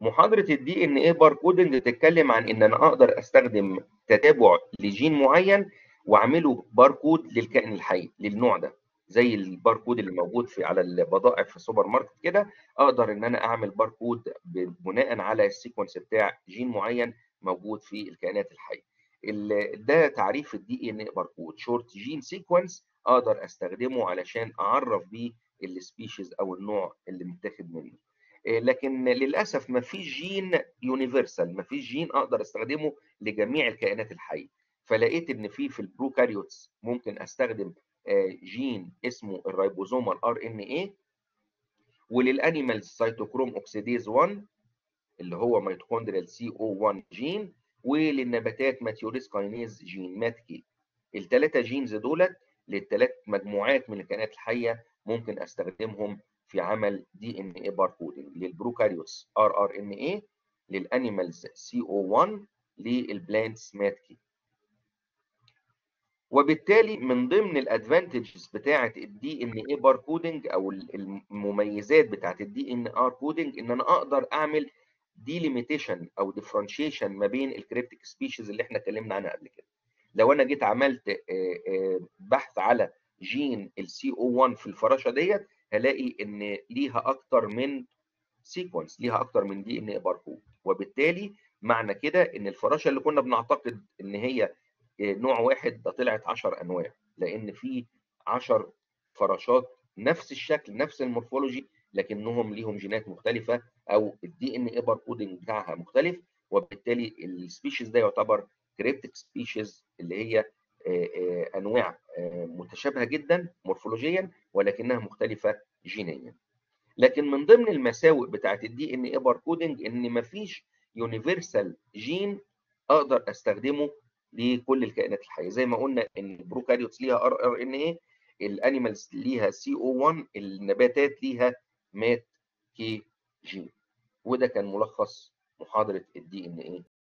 محاضره الدي ان ايه باركودنج بتتكلم عن ان انا اقدر استخدم تتابع لجين معين واعمله باركود للكائن الحي للنوع ده زي الباركود اللي موجود في على البضائع في السوبر ماركت كده اقدر ان انا اعمل باركود بناء على السيكونس بتاع جين معين موجود في الكائنات الحيه ده تعريف الدي ان اي باركود شورت جين سيكونس اقدر استخدمه علشان اعرف بيه السبيشيز او النوع اللي متاخد منه لكن للاسف ما فيش جين يونيفرسال ما فيش جين اقدر استخدمه لجميع الكائنات الحيه فلقيت ان في في البروكاريوتس ممكن استخدم جين اسمه الريبوزومال ار ان اي وللانيمالز سيتوكروم اوكسيديز 1 اللي هو ميتوكوندريال سي او 1 جين وللنباتات ماتيوريس كاينيز جين ماتكي الثلاثه جينز دولت للثلاث مجموعات من الكائنات الحيه ممكن استخدمهم في عمل دي ان اي باركودنج للبروكاريوتس ار ار ان اي للانيمالز سي او 1 للبلانتس ماتكي وبالتالي من ضمن الادفانتجز بتاعه الدي ان اي باركودنج او المميزات بتاعه الدي ان ار كودنج ان انا اقدر اعمل ديليميتيشن او ديفرنشيشن ما بين الكريبتيك سبيشيز اللي احنا اتكلمنا عنها قبل كده لو انا جيت عملت بحث على جين السي او 1 في الفراشه ديت هلاقي ان ليها اكتر من سيكونس ليها اكتر من دي ان اي باركود وبالتالي معنى كده ان الفراشه اللي كنا بنعتقد ان هي نوع واحد ده طلعت 10 انواع لان في 10 فراشات نفس الشكل نفس المورفولوجي لكنهم ليهم جينات مختلفه او الدي ان اي باركودنج بتاعها مختلف وبالتالي السبيشيز ده يعتبر كريبتيك سبيشيز اللي هي انواع متشابهه جدا مورفولوجيا ولكنها مختلفه جينيا لكن من ضمن المساوئ بتاعت الدي ان اي باركودنج ان مفيش يونيفرسال جين اقدر استخدمه لكل الكائنات الحيه زي ما قلنا ان البروكاريوتس ليها ار ار ان اي الانيمالز ليها سي او 1 النباتات ليها مات كي جي وده كان ملخص محاضره الدي ان اي